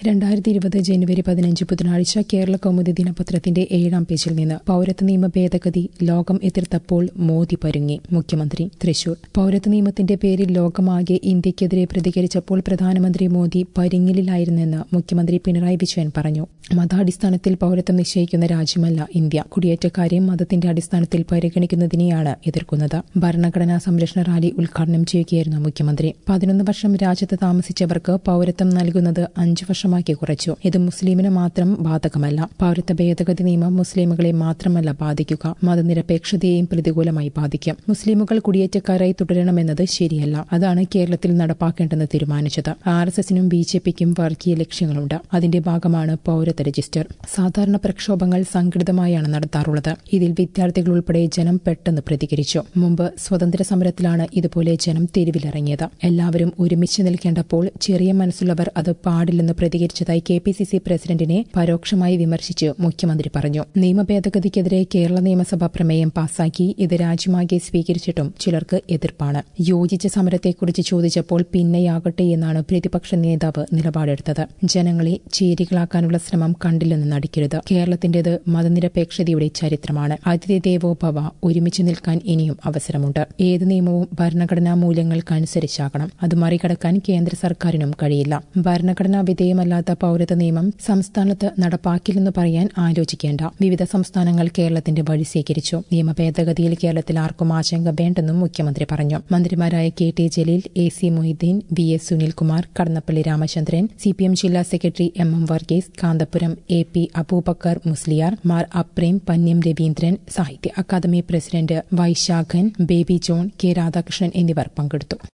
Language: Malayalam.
രണ്ടായിരത്തി ഇരുപത് ജനുവരി പതിനഞ്ച് ബുധനാഴ്ച കേരള കൗമുദി ദിനപത്രത്തിന്റെ ഏഴാം പേജിൽ നിന്ന് പൌരത്വ നിയമ ഭേദഗതി ലോകം എതിർത്തപ്പോൾ മോദി പരുങ്ങി മുഖ്യമന്ത്രി തൃശൂർ പൌരത്വ നിയമത്തിന്റെ പേരിൽ ലോകമാകെ ഇന്ത്യക്കെതിരെ പ്രതികരിച്ചപ്പോൾ പ്രധാനമന്ത്രി മോദി പരിങ്ങലിലായിരുന്നെന്ന് മുഖ്യമന്ത്രി പിണറായി വിജയൻ പറഞ്ഞു മതാടിസ്ഥാനത്തിൽ പൌരത്വം നിശ്ചയിക്കുന്ന രാജ്യമല്ല ഇന്ത്യ കുടിയേറ്റക്കാരെ മതത്തിന്റെ അടിസ്ഥാനത്തിൽ പരിഗണിക്കുന്നതിനെയാണ് എതിർക്കുന്നത് ഭരണഘടനാ സംരക്ഷണ റാലി ഉദ്ഘാടനം ചെയ്യുകയായിരുന്നു മുഖ്യമന്ത്രി പതിനൊന്ന് വർഷം രാജ്യത്ത് താമസിച്ചവർക്ക് പൌരത്വം നൽകുന്നത് അഞ്ചു വർഷമാക്കി കുറച്ചു ഇത് മുസ്ലിമിന് മാത്രം ബാധകമല്ല പൌരത്വ ഭേദഗതി നിയമം മുസ്ലിമുകളെ മാത്രമല്ല ബാധിക്കുക മതനിരപേക്ഷതയെയും പ്രതികൂലമായി ബാധിക്കും മുസ്ലിമുകൾ കുടിയേറ്റക്കാരായി തുടരണമെന്നത് ശരിയല്ല അതാണ് കേരളത്തിൽ നടപ്പാക്കേണ്ടെന്ന് തീരുമാനിച്ചത് ആർ എസ് എസിനും ബി ജെ പിക്കും വർഗീയ ലക്ഷ്യങ്ങളുണ്ട് അതിന്റെ ഭാഗമാണ് പൌരത്വ രജിസ്റ്റർ സാധാരണ പ്രക്ഷോഭങ്ങൾ സംഘടിതമായാണ് നടത്താറുള്ളത് ഇതിൽ വിദ്യാർത്ഥികൾ ഉൾപ്പെടെ ജനം പെട്ടെന്ന് പ്രതികരിച്ചു മുമ്പ് സ്വതന്ത്ര സമരത്തിലാണ് ഇതുപോലെ ജനം തെരുവിലിറങ്ങിയത് എല്ലാവരും ഒരുമിച്ച് നിൽക്കേണ്ടപ്പോൾ ചെറിയ മനസ്സുള്ളവർ അത് പാടില്ലെന്ന് പ്രതികരിച്ചതായി കെ പി സി സി പ്രസിഡന്റിനെ പരോക്ഷമായി വിമർശിച്ച് മുഖ്യമന്ത്രി പറഞ്ഞു നിയമഭേദഗതിക്കെതിരെ കേരള നിയമസഭ പ്രമേയം പാസാക്കി ഇത് രാജ്യമാകെ സ്വീകരിച്ചിട്ടും ചിലർക്ക് എതിർപ്പാണ് യോജിച്ച സമരത്തെക്കുറിച്ച് ചോദിച്ചപ്പോൾ പിന്നെയാകട്ടെ എന്നാണ് പ്രതിപക്ഷ നേതാവ് നിലപാടെടുത്തത് ജനങ്ങളെ ചേരികളാക്കാനുള്ള ശ്രമം കണ്ടില്ലെന്ന് നടിക്കരുത് കേരളത്തിന്റേത് മതനിരപേക്ഷതയുടെ ചരിത്രമാണ് അതിഥി ദേവോ ഭവ ഒരുമിച്ച് നിൽക്കാൻ ഇനിയും അവസരമുണ്ട് ഏത് നിയമവും ഭരണഘടനാ മൂല്യങ്ങൾക്കനുസരിച്ചാകണം അത് മറികടക്കാൻ കേന്ദ്ര സർക്കാരിനും കഴിയില്ല ഭരണഘടനാ വിധേയമല്ലാത്ത പൌരത്വ നിയമം സംസ്ഥാനത്ത് നടപ്പാക്കില്ലെന്ന് പറയാൻ ആലോചിക്കേണ്ട വിവിധ സംസ്ഥാനങ്ങൾ കേരളത്തിന്റെ വഴി സ്വീകരിച്ചു നിയമ ഭേദഗതിയിൽ കേരളത്തിൽ ആർക്കും ആശങ്ക വേണ്ടെന്നും മുഖ്യമന്ത്രി പറഞ്ഞു മന്ത്രിമാരായ K T Jaleel A C Moideen V S Sunilkumar Kadannappally Ramachandran C P M ജില്ലാ secretary M M Varghese Kanthapuram A P Abubakar Musliyar Mar Aprem Pannyan Raveendran Sahitya Akademi president Vaisakhan Baby John K Radhakrishnan എന്നിവർ പങ്കെടുത്തു